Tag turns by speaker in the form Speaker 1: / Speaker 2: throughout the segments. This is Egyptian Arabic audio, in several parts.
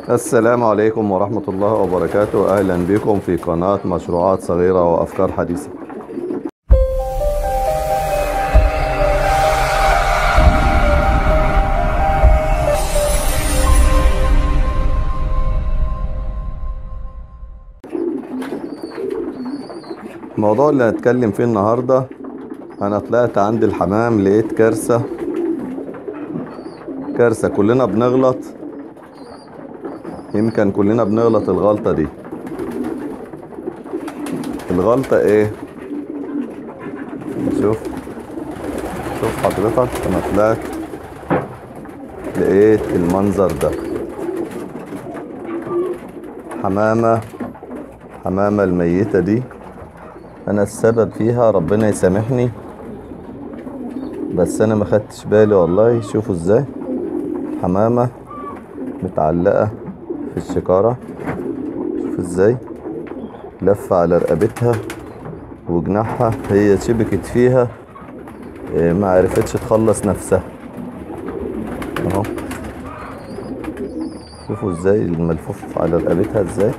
Speaker 1: السلام عليكم ورحمة الله وبركاته أهلا بكم في قناة مشروعات صغيرة وأفكار حديثة الموضوع اللي هنتكلم فيه النهاردة أنا طلعت عند الحمام لقيت كارثة كارثة كلنا بنغلط يمكن كلنا بنغلط الغلطة دي الغلطة ايه شوف شوف حضرتك انا طلعت لقيت المنظر ده حمامة حمامة الميتة دي انا السبب فيها ربنا يسامحني بس انا ما خدتش بالي والله شوفوا ازاي حمامة متعلقة في الشكارة شوف ازاي لفة على رقبتها وجناحها هي شبكت فيها إيه، ما عرفتش تخلص نفسها اهو شوفوا ازاي الملفوف على رقبتها ازاي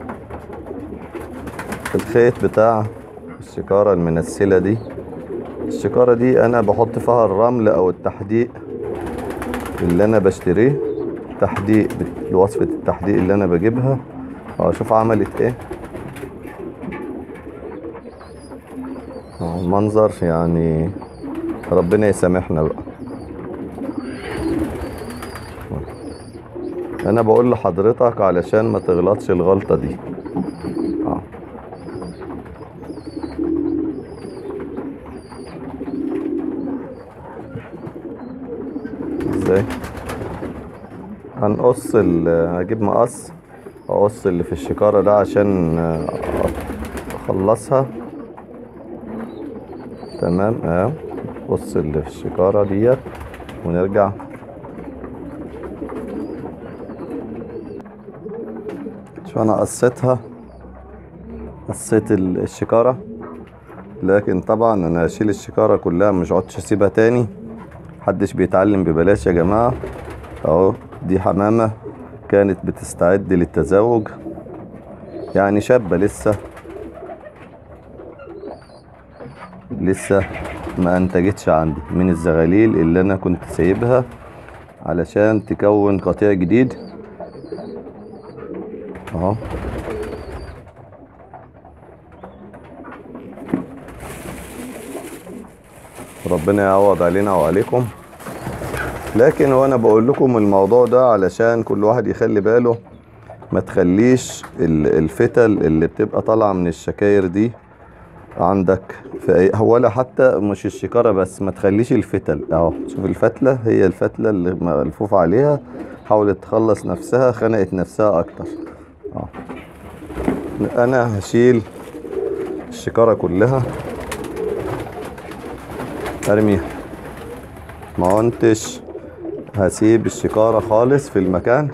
Speaker 1: الخيط بتاع الشكارة المنسلة دي الشكارة دي انا بحط فيها الرمل او التحديق اللي انا بشتريه تحديق بوصفة التحديق اللي انا بجيبها اه شوف عملت ايه اه منظر يعني ربنا يسامحنا بقى انا بقول لحضرتك علشان ما تغلطش الغلطة دي اه ازاي هنقص ال هجيب مقص اقص اللي في الشكارة ده عشان آه، اخلصها تمام اهو قص اللي في الشكارة ديت ونرجع شو انا قصيتها قصيت ال- الشكارة لكن طبعا انا هشيل الشكارة كلها مش عدتش اسيبها تاني محدش بيتعلم ببلاش يا جماعة اهو دي حمامة كانت بتستعد للتزاوج يعني شابة لسه لسه ما انتجتش عندي من الزغاليل اللي انا كنت سايبها علشان تكون قطيع جديد اهو ربنا يعوض علينا وعليكم لكن وانا بقول لكم الموضوع ده علشان كل واحد يخلي باله ما تخليش ال- الفتل اللي بتبقى طالعة من الشكاير دي عندك في أي ولا حتى مش الشكارة بس ما تخليش الفتل اهو شوف الفتلة هي الفتلة اللي ملفوف عليها حاولت تخلص نفسها خنقت نفسها اكتر اه انا هشيل الشكارة كلها ارميها ما كنتش هسيب الشكارة خالص في المكان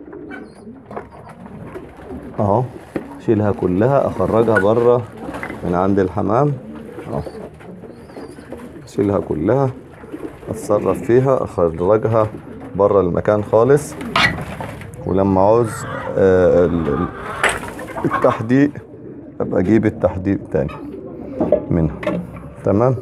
Speaker 1: اهو اشيلها كلها اخرجها بره من عند الحمام اهو اشيلها كلها اتصرف فيها اخرجها بره المكان خالص ولما عاوز آه، ال- ال- التحديق ابقى اجيب التحديق تاني منها تمام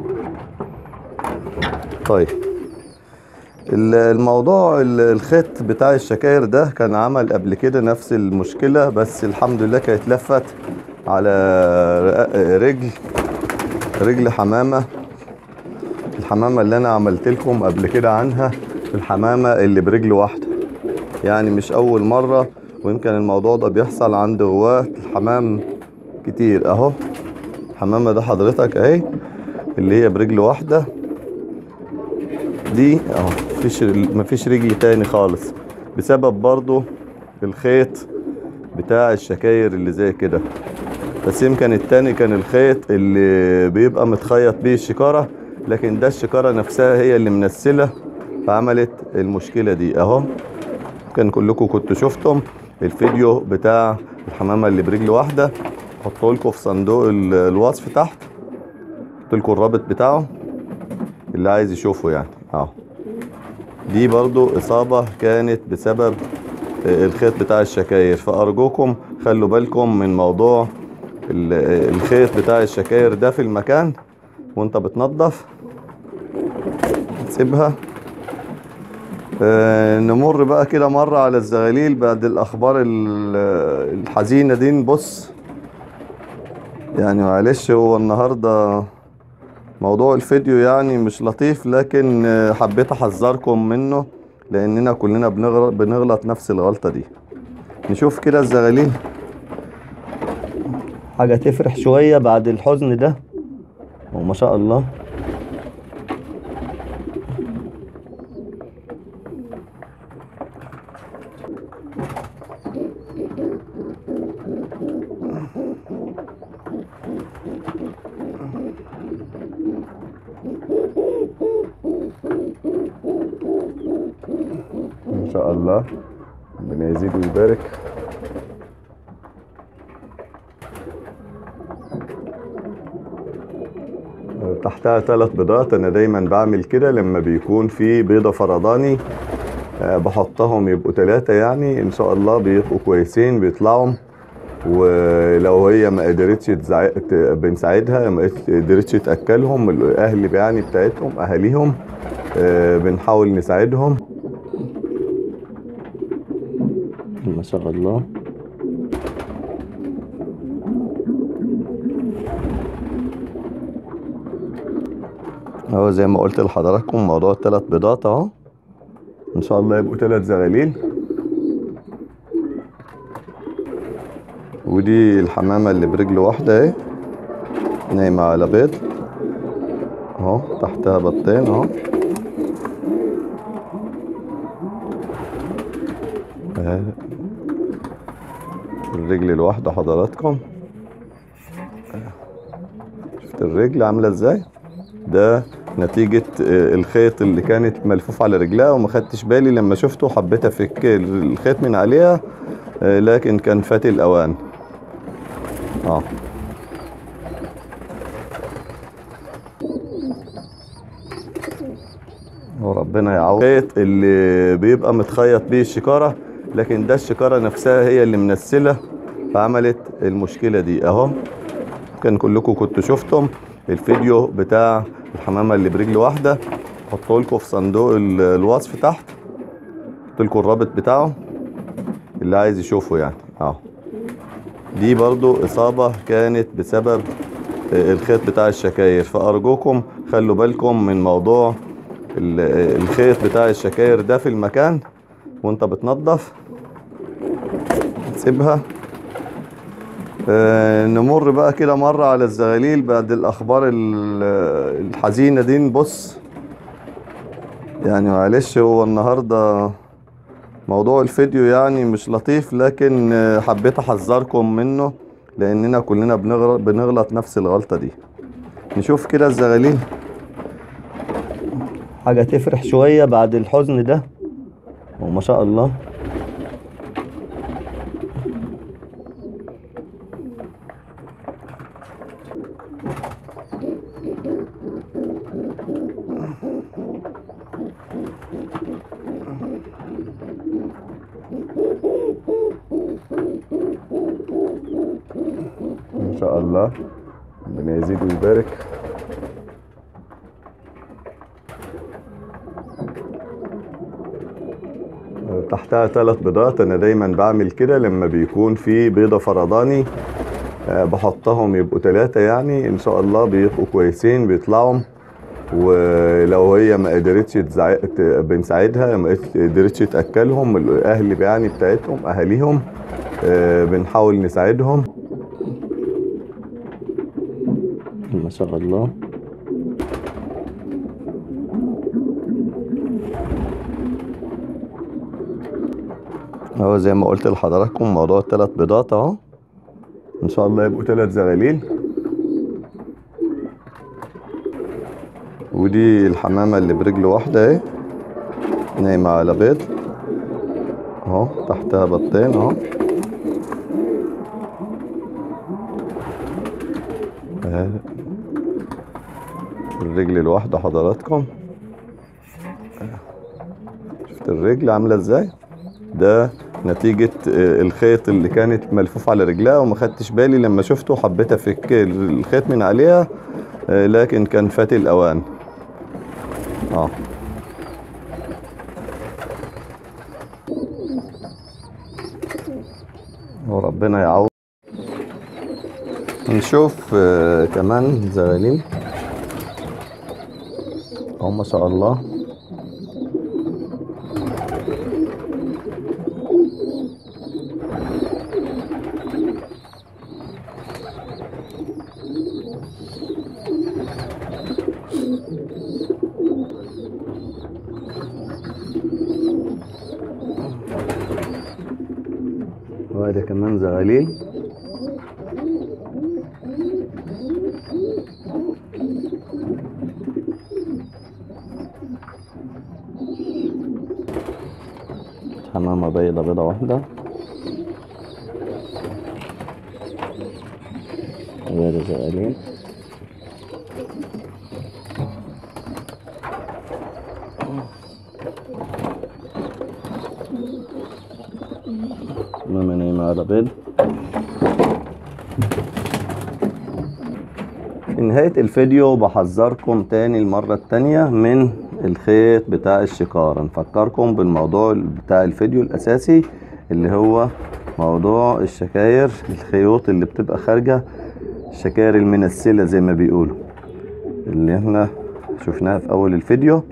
Speaker 1: طيب ال- الموضوع ال- الخيط بتاع الشكاير ده كان عمل قبل كده نفس المشكلة بس الحمد لله كانت لفت على رق- رجل رجل حمامة الحمامة اللي انا عملت لكم قبل كده عنها الحمامة اللي برجل واحدة يعني مش اول مرة ويمكن الموضوع ده بيحصل عند غواة الحمام كتير اهو الحمامة ده حضرتك اهي اللي هي برجل واحدة دي اهو مفيش مفيش رجل تاني خالص بسبب برضو الخيط بتاع الشكاير اللي زي كده بس يمكن التاني كان الخيط اللي بيبقى متخيط بيه الشكارة لكن ده الشكارة نفسها هي اللي منسلة فعملت المشكلة دي اهو كان كلكم كنتوا شفتم الفيديو بتاع الحمامة اللي برجل واحدة حطه لكم في صندوق ال- الوصف تحت حط لكم الرابط بتاعه اللي عايز يشوفه يعني اهو دي برضو اصابة كانت بسبب الخيط بتاع الشكاير فأرجوكم خلوا بالكم من موضوع ال- الخيط بتاع الشكاير ده في المكان وانت بتنظف تسيبها آه، نمر بقى كده مرة على الزغاليل بعد الأخبار ال- الحزينة دي نبص يعني معلش هو النهاردة موضوع الفيديو يعني مش لطيف لكن آه، حبيت أحذركم منه لأننا كلنا بنغلط, بنغلط نفس الغلطة دي نشوف كده الزغاليل حاجة تفرح شوية بعد الحزن ده وما شاء الله ما شاء الله ربنا يزيد ويبارك تحتها ثلاث بيضات انا دايما بعمل كده لما بيكون في بيضة فرداني آه، بحطهم يبقوا ثلاثة يعني ان شاء الله بيبقوا كويسين بيطلعوا ولو هي ما قدرتش تزع... ت- بنساعدها ما قدرتش تاكلهم الاهل يعني بتاعتهم اهاليهم آه، بنحاول نساعدهم ما شاء الله اهو زي ما قلت لحضراتكم موضوع الثلاث بيضات اهو ان شاء الله يبقوا ثلاث زغاليل ودي الحمامة اللي برجل واحدة اهي نايمة على بيض اهو تحتها بطين اهو اهي. الرجل الواحدة حضراتكم شفت الرجل عاملة ازاي ده نتيجة آه، الخيط اللي كانت ملفوف على رجلها وما خدتش بالي لما شفته حبيت افك الخيط من عليها آه، لكن كان فات الاوان اه وربنا يعوض الخيط اللي بيبقى متخيط بيه الشكارة لكن ده الشكارة نفسها هي اللي منسلة فعملت المشكلة دي اهو كان كلكم كنتوا شفتم الفيديو بتاع الحمامة اللي برجل واحدة حطه لكم في صندوق ال- الوصف تحت حط لكم الرابط بتاعه اللي عايز يشوفه يعني اهو دي برضو اصابة كانت بسبب آه، الخيط بتاع الشكاير فارجوكم خلوا بالكم من موضوع ال- الخيط بتاع الشكاير ده في المكان وانت بتنظف تسيبها آه، نمر بقى كده مرة على الزغاليل بعد الأخبار ال- الحزينة دي نبص يعني معلش هو النهاردة موضوع الفيديو يعني مش لطيف لكن آه، حبيت أحذركم منه لأننا كلنا بنغلط, بنغلط نفس الغلطة دي نشوف كده الزغاليل حاجة تفرح شوية بعد الحزن ده وما شاء الله ان شاء الله ربنا يزيد ويبارك تحتها ثلاث بيضات انا دايما بعمل كده لما بيكون في بيضة فرداني آه، بحطهم يبقوا ثلاثة يعني ان شاء الله بيبقوا كويسين بيطلعوا ولو هي ما قدرتش تزع... ت- بنساعدها ما قدرتش تاكلهم الاهل يعني بتاعتهم اهاليهم آه، بنحاول نساعدهم ما شاء الله اهو زي ما قلت لحضراتكم موضوع الثلاث بيضات اهو ان شاء الله يبقوا ثلاث زغاليل ودي الحمامة اللي برجل واحدة اهي نايمة على بيض اهو تحتها بطين اهو اهي. الرجل الواحدة حضراتكم شفت الرجل عاملة ازاي ده نتيجة آه، الخيط اللي كانت ملفوف على رجلها وما خدتش بالي لما شفته حبيت افك الخيط من عليها آه، لكن كان فات الاوان اه وربنا يعوض نشوف آه، كمان زغاليل اهو ما شاء الله وادي كمان زغاليل حمامة بيضة بيضة واحدة وادي زغاليل ماما نايمة على بيض في نهاية الفيديو بحذركم تاني المرة التانية من الخيط بتاع الشكارة نفكركم بالموضوع بتاع الفيديو الأساسي اللي هو موضوع الشكاير الخيوط اللي بتبقى خارجة الشكاير المنسلة زي ما بيقولوا اللي احنا شفناها في أول الفيديو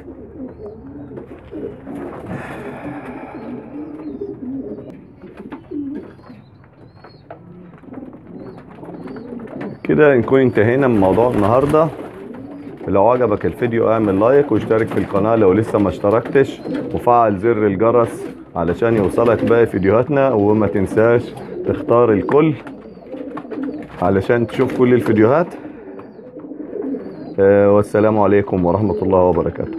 Speaker 1: كده نكون انتهينا من موضوع النهاردة لو عجبك الفيديو اعمل لايك واشترك في القناة لو لسه ما اشتركتش وفعل زر الجرس علشان يوصلك باقي فيديوهاتنا وما تنساش تختار الكل علشان تشوف كل الفيديوهات آه، والسلام عليكم ورحمة الله وبركاته